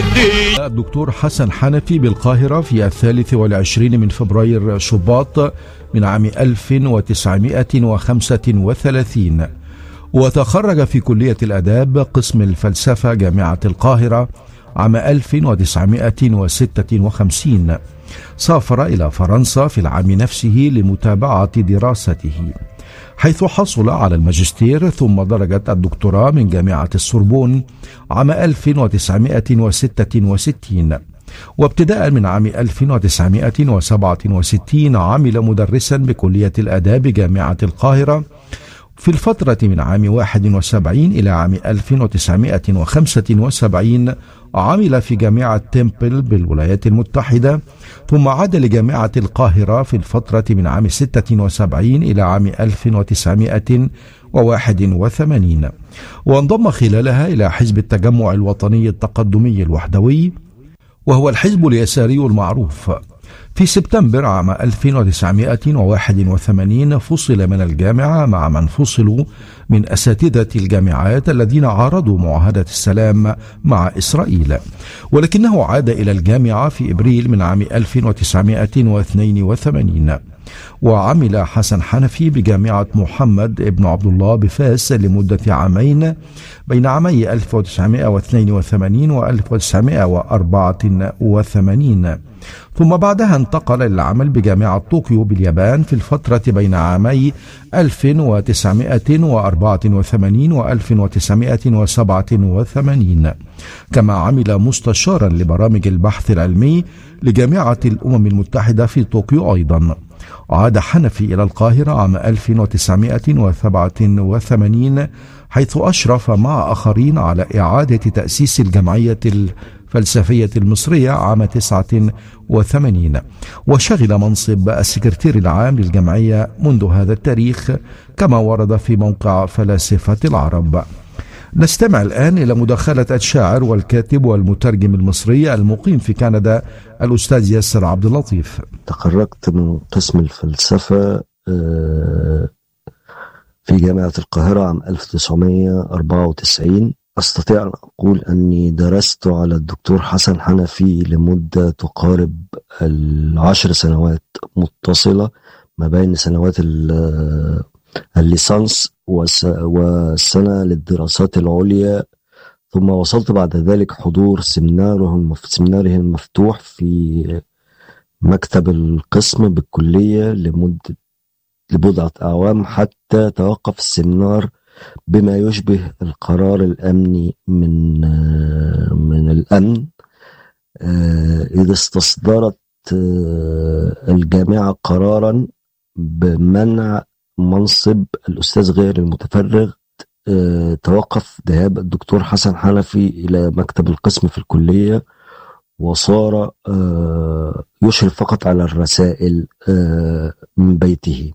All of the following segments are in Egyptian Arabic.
الدين الدكتور حسن حنفي بالقاهرة في الثالث والعشرين من فبراير شباط من عام 1935 وتخرج في كلية الآداب قسم الفلسفة جامعة القاهرة عام 1956 سافر إلى فرنسا في العام نفسه لمتابعة دراسته حيث حصل على الماجستير ثم درجة الدكتوراه من جامعة السوربون عام 1966 وابتداء من عام 1967 عمل مدرسا بكلية الآداب جامعة القاهرة في الفترة من عام 71 إلى عام 1975 عمل في جامعة تيمبل بالولايات المتحدة ثم عاد لجامعة القاهرة في الفترة من عام 76 إلى عام 1981 وانضم خلالها إلى حزب التجمع الوطني التقدمي الوحدوي وهو الحزب اليساري المعروف في سبتمبر عام 1981 فصل من الجامعة مع من فصلوا من أساتذة الجامعات الذين عارضوا معاهدة السلام مع إسرائيل ولكنه عاد إلى الجامعة في إبريل من عام 1982 وعمل حسن حنفي بجامعة محمد ابن عبد الله بفاس لمدة عامين بين عامي 1982 و 1984 ثم بعدها انتقل للعمل بجامعة طوكيو باليابان في الفترة بين عامي 1984 و 1987 كما عمل مستشارا لبرامج البحث العلمي لجامعة الأمم المتحدة في طوكيو أيضا عاد حنفي إلى القاهرة عام 1987 حيث أشرف مع آخرين على إعادة تأسيس الجمعية الفلسفية المصرية عام 89 وشغل منصب السكرتير العام للجمعية منذ هذا التاريخ كما ورد في موقع فلاسفة العرب نستمع الآن إلى مداخلة الشاعر والكاتب والمترجم المصري المقيم في كندا الأستاذ ياسر عبد اللطيف تخرجت من قسم الفلسفة آه، في جامعة القاهرة عام 1994 أستطيع أن أقول أني درست على الدكتور حسن حنفي لمدة تقارب العشر سنوات متصلة ما بين سنوات الليسانس والسنة للدراسات العليا ثم وصلت بعد ذلك حضور سمناره سمناره المفتوح في مكتب القسم بالكلية لمدة لبضعة أعوام حتى توقف السمنار بما يشبه القرار الأمني من من الأمن آه، إذا استصدرت آه، الجامعة قرارا بمنع منصب الأستاذ غير المتفرغ آه، توقف ذهاب الدكتور حسن حنفي إلى مكتب القسم في الكلية وصار يشرف فقط على الرسائل من بيته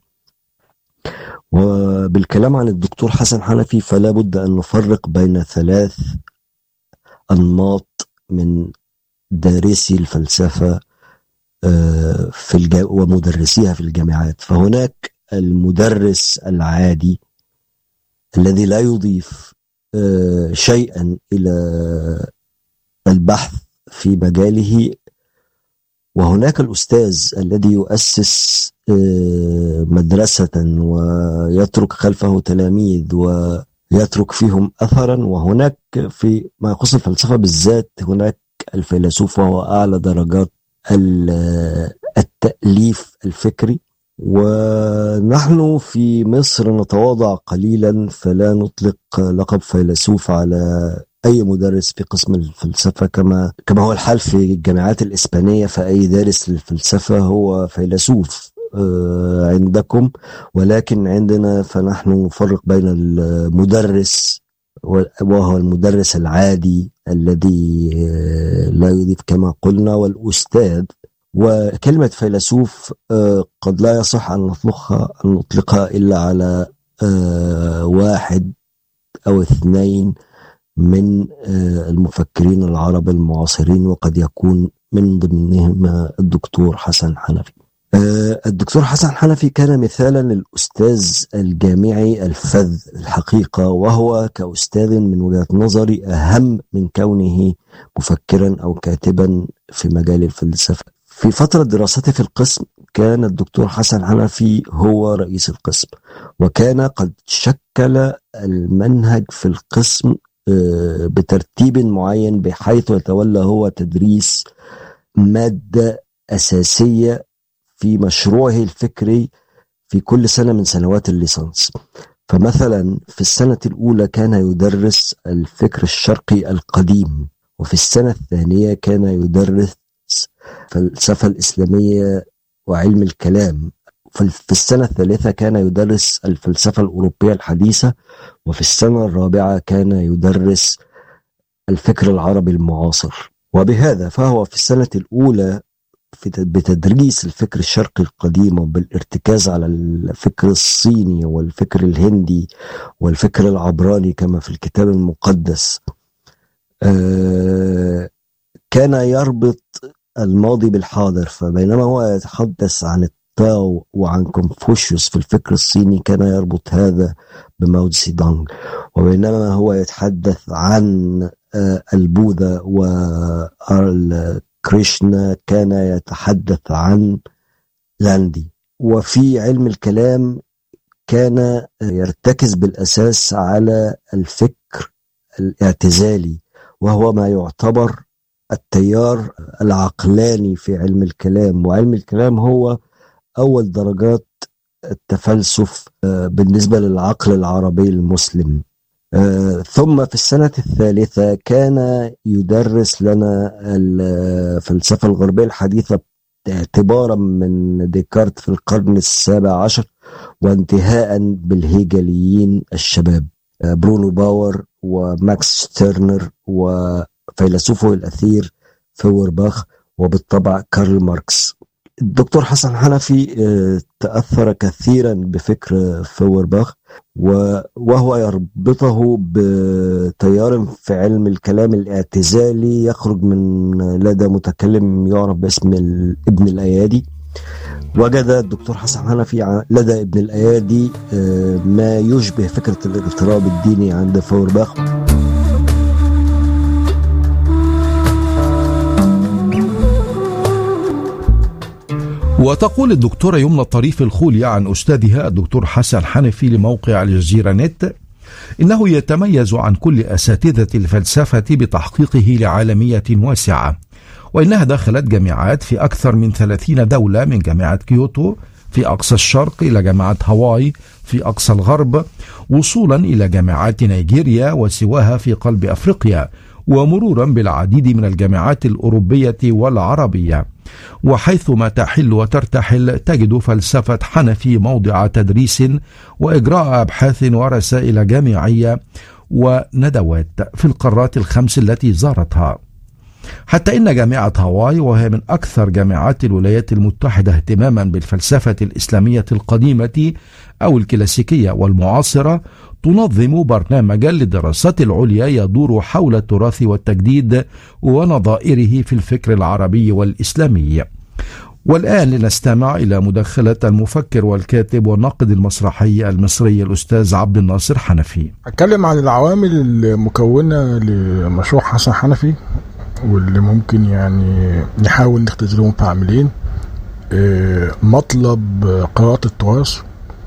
وبالكلام عن الدكتور حسن حنفي فلا بد أن نفرق بين ثلاث أنماط من دارسي الفلسفة آه، في الجا... ومدرسيها في الجامعات فهناك المدرس العادي الذي لا يضيف آه، شيئا إلى البحث في مجاله وهناك الأستاذ الذي يؤسس آه، مدرسة ويترك خلفه تلاميذ ويترك فيهم أثرا وهناك في ما يخص الفلسفة بالذات هناك الفيلسوف وهو أعلى درجات التأليف الفكري ونحن في مصر نتواضع قليلا فلا نطلق لقب فيلسوف على اي مدرس في قسم الفلسفه كما كما هو الحال في الجامعات الاسبانيه فاي دارس للفلسفه هو فيلسوف آه، عندكم ولكن عندنا فنحن نفرق بين المدرس وهو المدرس العادي الذي آه، لا يضيف كما قلنا والأستاذ وكلمة فيلسوف آه، قد لا يصح أن نطلقها أن نطلقها إلا على واحد أو اثنين من المفكرين العرب المعاصرين وقد يكون من ضمنهم الدكتور حسن حنفي الدكتور حسن حنفي كان مثالا للأستاذ الجامعي الفذ الحقيقة وهو كأستاذ من وجهة نظري أهم من كونه مفكرا أو كاتبا في مجال الفلسفة في فترة دراسته في القسم كان الدكتور حسن حنفي هو رئيس القسم وكان قد شكل المنهج في القسم بترتيب معين بحيث يتولى هو تدريس مادة أساسية في مشروعه الفكري في كل سنة من سنوات الليسانس فمثلا في السنة الأولى كان يدرس الفكر الشرقي القديم وفي السنة الثانية كان يدرس الفلسفة الإسلامية وعلم الكلام في السنة الثالثة كان يدرس الفلسفة الأوروبية الحديثة وفي السنة الرابعة كان يدرس الفكر العربي المعاصر وبهذا فهو في السنة الأولى في بتدريس الفكر الشرقي القديم وبالارتكاز على الفكر الصيني والفكر الهندي والفكر العبراني كما في الكتاب المقدس كان يربط الماضي بالحاضر فبينما هو يتحدث عن التاو وعن كونفوشيوس في الفكر الصيني كان يربط هذا بماو تسي دونغ وبينما هو يتحدث عن البوذا وكريشنا كان يتحدث عن لاندي وفي علم الكلام كان يرتكز بالاساس على الفكر الاعتزالي وهو ما يعتبر التيار العقلاني في علم الكلام وعلم الكلام هو اول درجات التفلسف بالنسبه للعقل العربي المسلم ثم في السنة الثالثة كان يدرس لنا الفلسفة الغربية الحديثة اعتبارا من ديكارت في القرن السابع عشر وانتهاء بالهيجليين الشباب برونو باور وماكس تيرنر وفيلسوفه الأثير فورباخ وبالطبع كارل ماركس الدكتور حسن حنفي تأثر كثيرا بفكر فورباخ وهو يربطه بتيار في علم الكلام الاعتزالي يخرج من لدى متكلم يعرف باسم ابن الأيادي وجد الدكتور حسن حنفي لدى ابن الأيادي ما يشبه فكرة الاغتراب الديني عند فورباخ وتقول الدكتورة يمنى الطريف الخولي عن أستاذها الدكتور حسن حنفي لموقع الجزيرة نت إنه يتميز عن كل أساتذة الفلسفة بتحقيقه لعالمية واسعة وإنها دخلت جامعات في أكثر من 30 دولة من جامعة كيوتو في أقصى الشرق إلى جامعة هاواي في أقصى الغرب وصولا إلى جامعات نيجيريا وسواها في قلب أفريقيا ومرورا بالعديد من الجامعات الأوروبية والعربية وحيثما تحل وترتحل تجد فلسفة حنفي موضع تدريس وإجراء أبحاث ورسائل جامعية وندوات في القارات الخمس التي زارتها حتى إن جامعة هاواي وهي من أكثر جامعات الولايات المتحدة اهتماما بالفلسفة الإسلامية القديمة أو الكلاسيكية والمعاصرة تنظم برنامجا للدراسات العليا يدور حول التراث والتجديد ونظائره في الفكر العربي والإسلامي والآن لنستمع إلى مداخلة المفكر والكاتب والناقد المسرحي المصري الأستاذ عبد الناصر حنفي أتكلم عن العوامل المكونة لمشروع حسن حنفي واللي ممكن يعني نحاول نختزلهم في عاملين مطلب قراءة التراث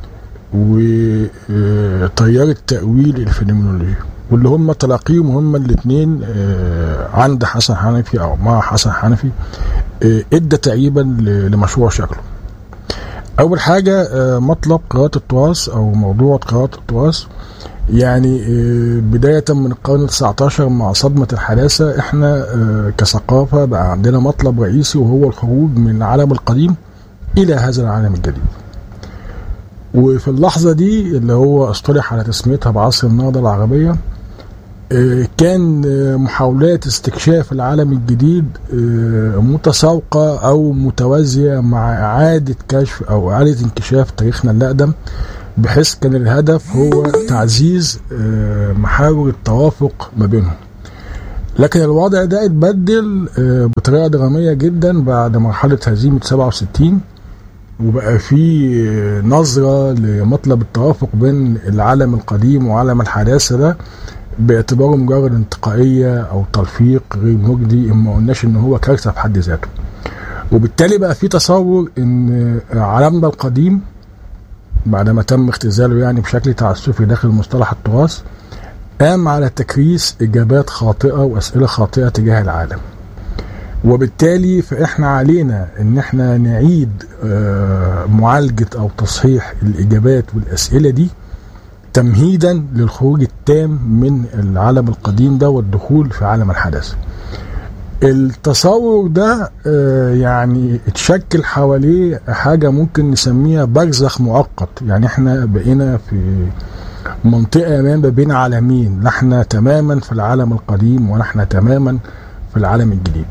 وتيار التأويل الفينومينولوجي واللي هم تلاقيهم هم الاثنين عند حسن حنفي او مع حسن حنفي ادى تقريبا لمشروع شكله اول حاجه مطلب قراءه التراث او موضوع قراءه التراث يعني بداية من القرن التسعة مع صدمة الحداثة احنا كثقافة بقى عندنا مطلب رئيسي وهو الخروج من العالم القديم إلى هذا العالم الجديد وفي اللحظة دي اللي هو اصطلح على تسميتها بعصر النهضة العربية كان محاولات استكشاف العالم الجديد متساوقة أو متوازية مع إعادة كشف أو إعادة انكشاف تاريخنا الأقدم بحيث كان الهدف هو تعزيز محاور التوافق ما بينهم لكن الوضع ده اتبدل بطريقة درامية جدا بعد مرحلة هزيمة 67 وبقى في نظرة لمطلب التوافق بين العالم القديم وعالم الحداثة ده باعتباره مجرد انتقائية أو تلفيق غير مجدي ما قلناش إن هو كارثة في حد ذاته وبالتالي بقى في تصور إن عالمنا القديم بعدما تم اختزاله يعني بشكل تعسفي داخل مصطلح التراث قام على تكريس إجابات خاطئة وأسئلة خاطئة تجاه العالم وبالتالي فإحنا علينا إن إحنا نعيد معالجة أو تصحيح الإجابات والأسئلة دي تمهيدا للخروج التام من العالم القديم ده والدخول في عالم الحداثة التصور ده يعني اتشكل حواليه حاجة ممكن نسميها برزخ مؤقت يعني احنا بقينا في منطقة ما بين عالمين نحن تماما في العالم القديم ونحن تماما في العالم الجديد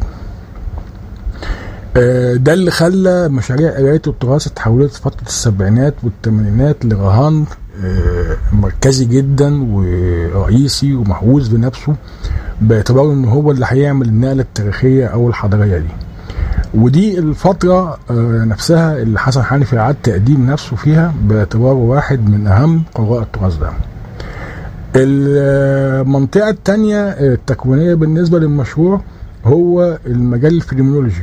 ده اللي خلى مشاريع قراية التراث اتحولت في فترة السبعينات والثمانينات لرهان مركزي جدا ورئيسي ومهووس بنفسه باعتباره ان هو اللي هيعمل النقله التاريخيه او الحضاريه دي ودي الفترة نفسها اللي حسن حنفي أعاد تقديم نفسه فيها باعتباره واحد من أهم قراء التراث ده. المنطقة الثانية التكوينية بالنسبة للمشروع هو المجال الفيلمولوجي.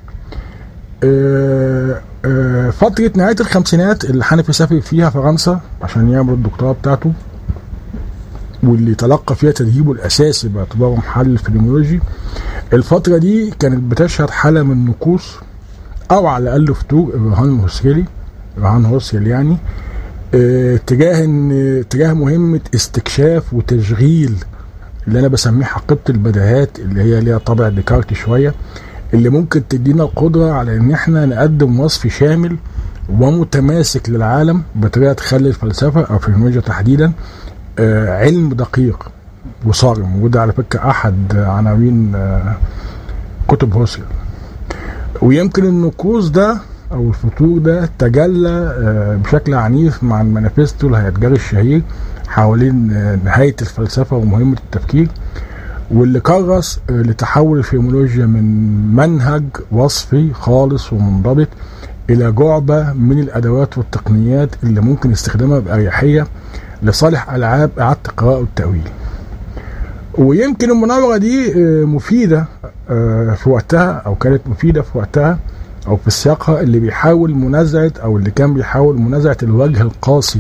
فترة نهاية الخمسينات اللي حنفي سافر فيها فرنسا عشان يعمل الدكتوراه بتاعته واللي تلقى فيها تدريبه الأساسي باعتباره محلل فيلمولوجي الفترة دي كانت بتشهد حالة من نقوص أو على الأقل فتور الرهان الهوسريلي رهان هوسريل يعني اه تجاه ان تجاه مهمة استكشاف وتشغيل اللي أنا بسميه حقيبة البديهات اللي هي ليها طابع ديكارتي شوية اللي ممكن تدينا القدرة على إن إحنا نقدم وصف شامل ومتماسك للعالم بطريقة تخلي الفلسفة أو الفيلمولوجيا تحديدا اه علم دقيق وصارم وده على فكرة أحد عناوين كتب هوسرل ويمكن النقوص ده أو الفتور ده تجلى بشكل عنيف مع المانيفستو اللي هيتجري الشهير حوالين نهاية الفلسفة ومهمة التفكير واللي كرس لتحول الفيمولوجيا من منهج وصفي خالص ومنضبط إلى جعبة من الأدوات والتقنيات اللي ممكن استخدامها بأريحية لصالح ألعاب إعادة القراءة والتأويل. ويمكن المناورة دي مفيدة في وقتها أو كانت مفيدة في وقتها أو في سياقها اللي بيحاول منازعة أو اللي كان بيحاول منازعة الوجه القاسي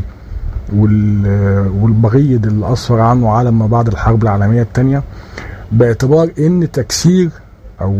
والبغيض اللي أسفر عنه عالم ما بعد الحرب العالمية الثانية باعتبار إن تكسير أو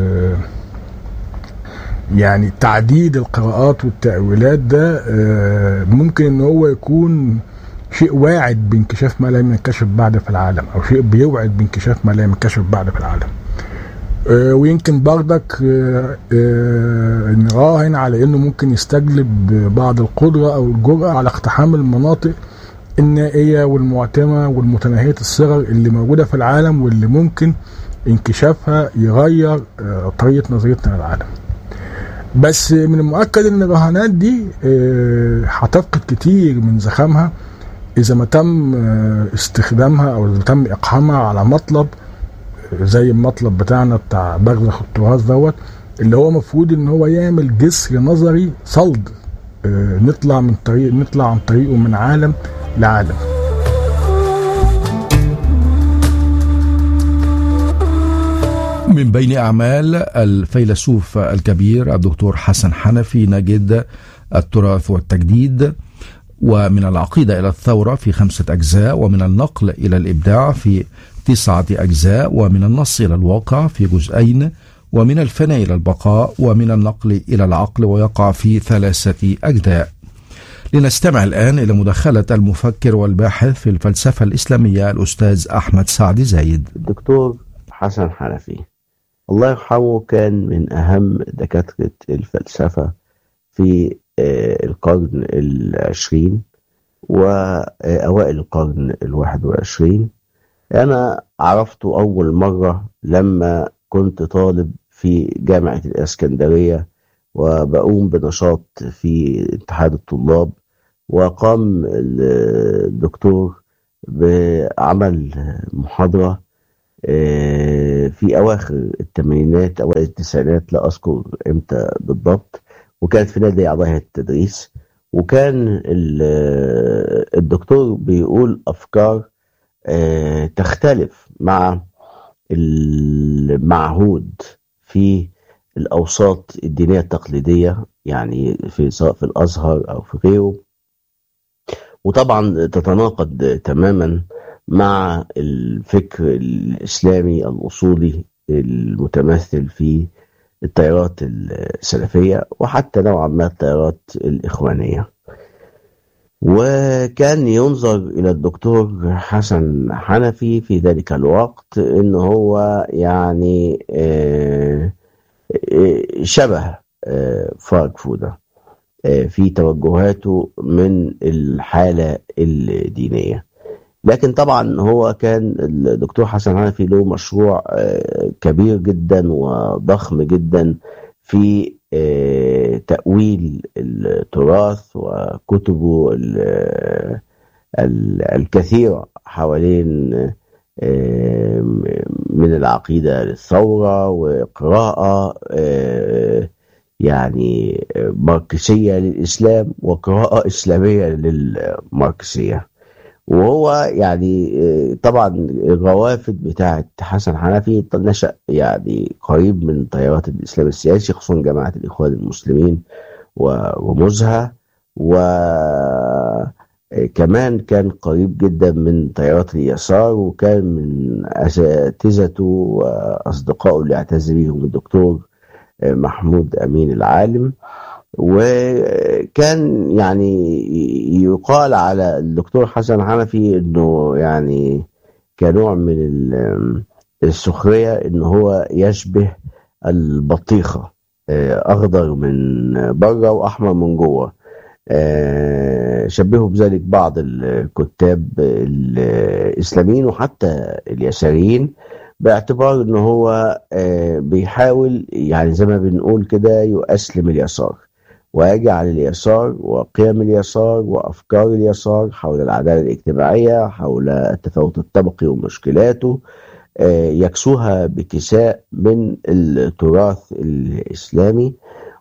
يعني تعديد القراءات والتأويلات ده ممكن إن هو يكون شيء واعد بانكشاف ما لم ينكشف بعد في العالم او شيء بيوعد بانكشاف ما لم ينكشف بعد في العالم آه ويمكن بردك آه آه نراهن على انه ممكن يستجلب بعض القدره او الجرأه على اقتحام المناطق النائيه والمعتمه والمتناهيه الصغر اللي موجوده في العالم واللي ممكن انكشافها يغير طريقه نظرتنا للعالم. بس من المؤكد ان الرهانات دي هتفقد كتير من زخامها اذا ما تم استخدامها او اذا تم اقحامها على مطلب زي المطلب بتاعنا بتاع برزخ التراث دوت اللي هو المفروض ان هو يعمل جسر نظري صلد نطلع من طريق نطلع عن طريقه من عالم لعالم من بين أعمال الفيلسوف الكبير الدكتور حسن حنفي نجد التراث والتجديد ومن العقيدة إلى الثورة في خمسة أجزاء ومن النقل إلى الإبداع في تسعة أجزاء ومن النص إلى الواقع في جزئين ومن الفناء إلى البقاء ومن النقل إلى العقل ويقع في ثلاثة أجزاء لنستمع الآن إلى مداخلة المفكر والباحث في الفلسفة الإسلامية الأستاذ أحمد سعد زايد الدكتور حسن حنفي الله يرحمه كان من أهم دكاترة الفلسفة في القرن العشرين وأوائل القرن الواحد والعشرين أنا عرفته أول مرة لما كنت طالب في جامعة الإسكندرية وبقوم بنشاط في اتحاد الطلاب وقام الدكتور بعمل محاضرة في أواخر الثمانينات أوائل التسعينات لا أذكر إمتى بالضبط وكانت في نادي أعضاء هيئة التدريس وكان الدكتور بيقول أفكار تختلف مع المعهود في الأوساط الدينية التقليدية يعني في سواء في الأزهر أو في غيره وطبعا تتناقض تماما مع الفكر الإسلامي الأصولي المتمثل في التيارات السلفية وحتى نوعا ما التيارات الإخوانية وكان ينظر إلى الدكتور حسن حنفي في ذلك الوقت إن هو يعني شبه فارك فودا في توجهاته من الحالة الدينية لكن طبعا هو كان الدكتور حسن حنفي له مشروع كبير جدا وضخم جدا في تأويل التراث وكتبه الكثيرة حوالين من العقيدة للثورة وقراءة يعني ماركسية للإسلام وقراءة إسلامية للماركسية وهو يعني طبعا الروافد بتاعة حسن حنفي نشأ يعني قريب من تيارات الإسلام السياسي خصوصا جماعة الإخوان المسلمين ورموزها وكمان كان قريب جدا من تيارات اليسار وكان من أساتذته وأصدقائه اللي اعتز بيهم الدكتور محمود أمين العالم وكان يعني يقال على الدكتور حسن حنفي انه يعني كنوع من السخريه ان هو يشبه البطيخه اخضر من بره واحمر من جوه شبهوا بذلك بعض الكتاب الاسلاميين وحتى اليساريين باعتبار ان هو بيحاول يعني زي ما بنقول كده يؤسلم اليسار ويجعل اليسار وقيم اليسار وافكار اليسار حول العداله الاجتماعيه حول التفاوت الطبقي ومشكلاته يكسوها بكساء من التراث الاسلامي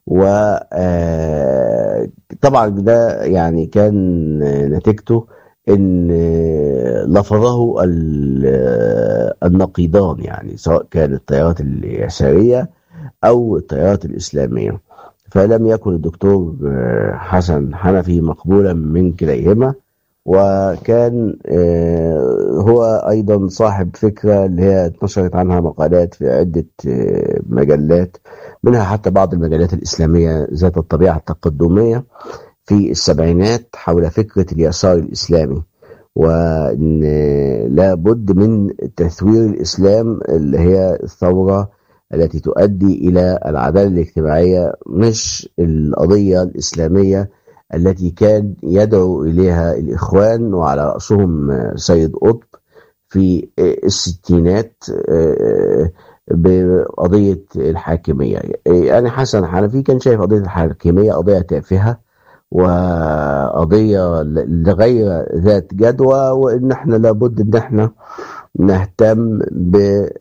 وطبعا ده يعني كان نتيجته ان لفظه النقيضان يعني سواء كانت التيارات اليساريه او التيارات الاسلاميه فلم يكن الدكتور حسن حنفي مقبولا من كليهما وكان هو ايضا صاحب فكره اللي هي اتنشرت عنها مقالات في عده مجلات منها حتى بعض المجلات الاسلاميه ذات الطبيعه التقدميه في السبعينات حول فكره اليسار الاسلامي وان لابد من تثوير الاسلام اللي هي الثوره التي تؤدي الى العداله الاجتماعيه مش القضيه الاسلاميه التي كان يدعو اليها الاخوان وعلى راسهم سيد قطب في الستينات بقضيه الحاكميه يعني حسن حنفي كان شايف قضيه الحاكميه قضيه تافهه وقضيه لغير ذات جدوى وان احنا لابد ان احنا نهتم ب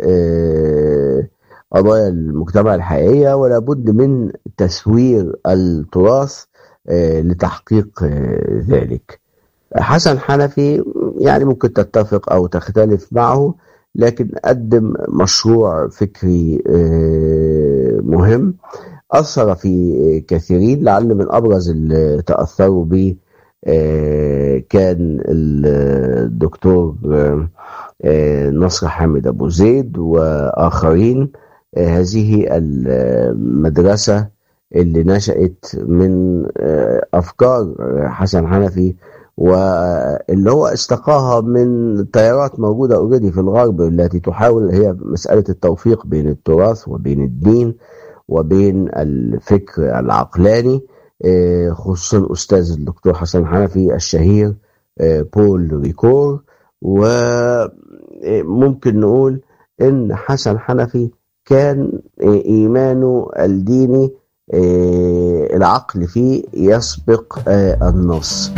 قضايا المجتمع الحقيقية ولا بد من تسوير التراث لتحقيق ذلك حسن حنفي يعني ممكن تتفق أو تختلف معه لكن قدم مشروع فكري مهم أثر في كثيرين لعل من أبرز اللي تأثروا به كان الدكتور نصر حامد أبو زيد وآخرين هذه المدرسة اللي نشأت من أفكار حسن حنفي واللي هو استقاها من تيارات موجودة اوريدي في الغرب التي تحاول هي مسألة التوفيق بين التراث وبين الدين وبين الفكر العقلاني خصوصا أستاذ الدكتور حسن حنفي الشهير بول ريكور وممكن نقول إن حسن حنفي كان إيمانه الديني العقل فيه يسبق النص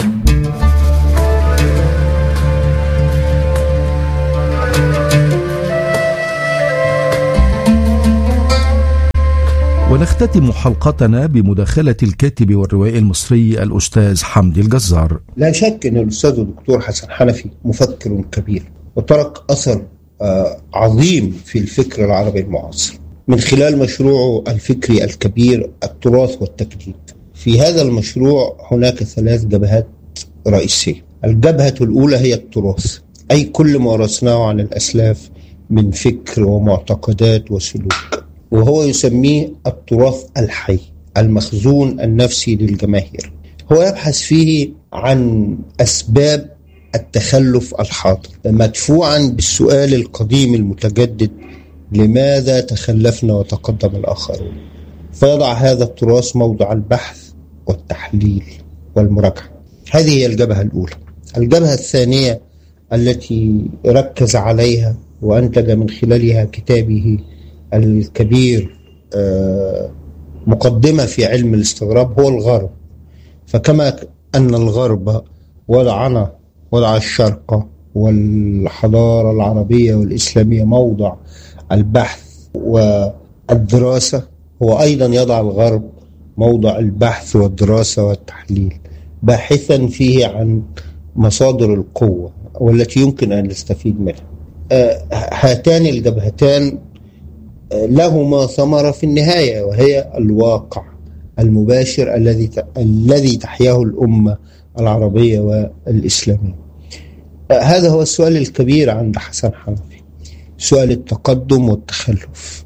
ونختتم حلقتنا بمداخلة الكاتب والروائي المصري الأستاذ حمدي الجزار لا شك أن الأستاذ الدكتور حسن حنفي مفكر كبير وترك أثر عظيم في الفكر العربي المعاصر من خلال مشروعه الفكري الكبير التراث والتجديد في هذا المشروع هناك ثلاث جبهات رئيسية الجبهة الأولى هي التراث أي كل ما ورثناه عن الأسلاف من فكر ومعتقدات وسلوك وهو يسميه التراث الحي المخزون النفسي للجماهير هو يبحث فيه عن أسباب التخلف الحاضر مدفوعا بالسؤال القديم المتجدد لماذا تخلفنا وتقدم الآخرون فيضع هذا التراث موضع البحث والتحليل والمراجعة هذه هي الجبهة الأولى الجبهة الثانية التي ركز عليها وأنتج من خلالها كتابه الكبير مقدمة في علم الاستغراب هو الغرب فكما أن الغرب وضعنا وضع الشرق والحضارة العربية والإسلامية موضع البحث والدراسة هو أيضا يضع الغرب موضع البحث والدراسة والتحليل باحثا فيه عن مصادر القوة والتي يمكن أن نستفيد منها هاتان الجبهتان لهما ثمرة في النهاية وهي الواقع المباشر الذي الذي تحياه الأمة العربية والإسلامية هذا هو السؤال الكبير عند حسن حنفي سؤال التقدم والتخلف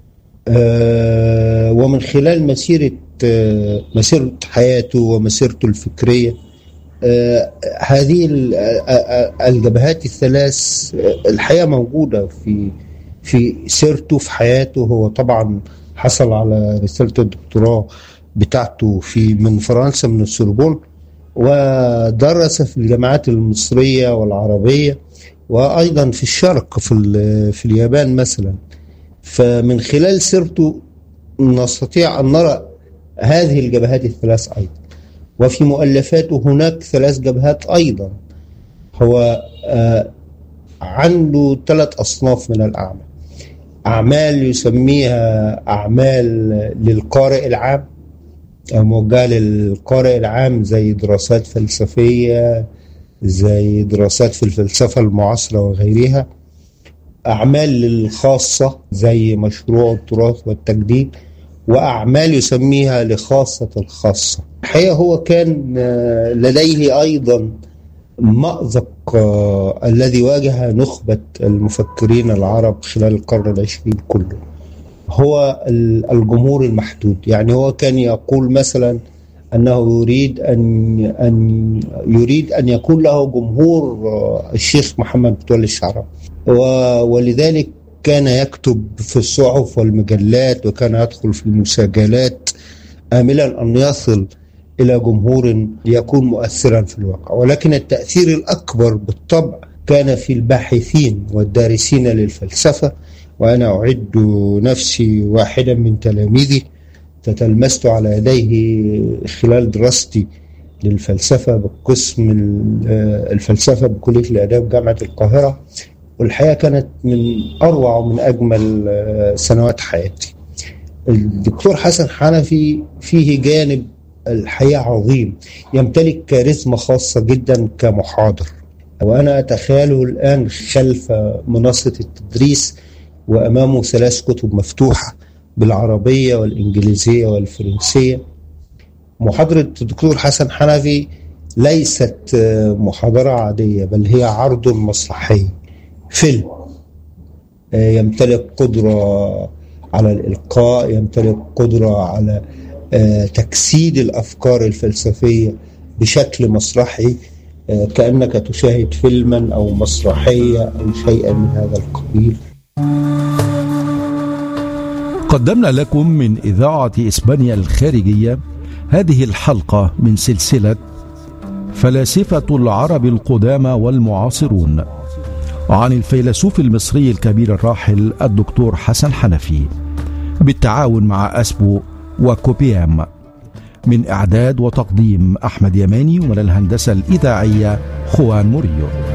ومن خلال مسيرة مسيرة حياته ومسيرته الفكرية هذه الجبهات الثلاث الحقيقة موجودة في في سيرته في حياته هو طبعا حصل على رسالة الدكتوراه بتاعته في من فرنسا من السوربون ودرس في الجامعات المصرية والعربية وأيضا في الشرق في, في اليابان مثلا فمن خلال سيرته نستطيع أن نرى هذه الجبهات الثلاث أيضا وفي مؤلفاته هناك ثلاث جبهات أيضا هو عنده ثلاث أصناف من الأعمال أعمال يسميها أعمال للقارئ العام موجهة للقارئ العام زي دراسات فلسفية زي دراسات في الفلسفة المعاصرة وغيرها أعمال للخاصة زي مشروع التراث والتجديد وأعمال يسميها لخاصة الخاصة الحقيقة هو كان لديه أيضا مأزق الذي واجه نخبة المفكرين العرب خلال القرن العشرين كله هو الجمهور المحدود يعني هو كان يقول مثلا انه يريد ان ان يريد ان يكون له جمهور الشيخ محمد متولي الشعراوي ولذلك كان يكتب في الصحف والمجلات وكان يدخل في المساجلات املا ان يصل الى جمهور ليكون مؤثرا في الواقع ولكن التاثير الاكبر بالطبع كان في الباحثين والدارسين للفلسفه وانا اعد نفسي واحدا من تلاميذه تتلمست على يديه خلال دراستي للفلسفه بقسم الفلسفه بكليه الاداب جامعه القاهره والحقيقه كانت من اروع ومن اجمل سنوات حياتي. الدكتور حسن حنفي فيه جانب الحقيقه عظيم يمتلك كاريزما خاصه جدا كمحاضر وانا اتخيله الان خلف منصه التدريس وامامه ثلاث كتب مفتوحه بالعربيه والانجليزيه والفرنسيه محاضره الدكتور حسن حنفي ليست محاضره عاديه بل هي عرض مسرحي فيلم يمتلك قدره على الالقاء يمتلك قدره على تجسيد الافكار الفلسفيه بشكل مسرحي كانك تشاهد فيلما او مسرحيه او شيئا من هذا القبيل قدمنا لكم من إذاعة إسبانيا الخارجية هذه الحلقة من سلسلة فلاسفة العرب القدامى والمعاصرون عن الفيلسوف المصري الكبير الراحل الدكتور حسن حنفي بالتعاون مع أسبو وكوبيام من إعداد وتقديم أحمد يماني ومن الهندسة الإذاعية خوان موريو